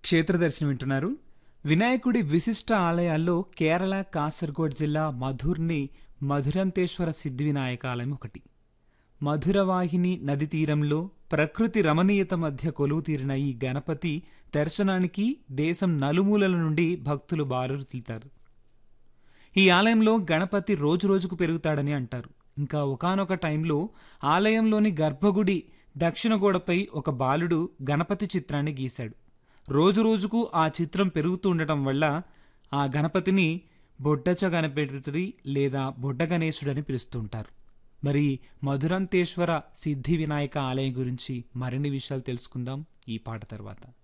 క్షేత్ర దర్శనం వింటున్నారు వినాయకుడి విశిష్ట ఆలయాల్లో కేరళ కాసర్గోడ్ జిల్లా మధుర్ని మధురంతేశ్వర సిద్ధి వినాయక ఆలయం ఒకటి మధురవాహిని నది తీరంలో ప్రకృతి రమణీయత మధ్య కొలువు తీరిన ఈ గణపతి దర్శనానికి దేశం నలుమూలల నుండి భక్తులు బారులుతారు ఈ ఆలయంలో గణపతి రోజురోజుకు పెరుగుతాడని అంటారు ఇంకా ఒకానొక టైంలో ఆలయంలోని గర్భగుడి దక్షిణ గోడపై ఒక బాలుడు గణపతి చిత్రాన్ని గీశాడు రోజురోజుకు ఆ చిత్రం పెరుగుతూ ఉండటం వల్ల ఆ గణపతిని బొడ్డచ గణపతి లేదా బొడ్డ గణేశుడని పిలుస్తుంటారు మరి మధురంతేశ్వర సిద్ధి వినాయక ఆలయం గురించి మరిన్ని విషయాలు తెలుసుకుందాం ఈ పాట తర్వాత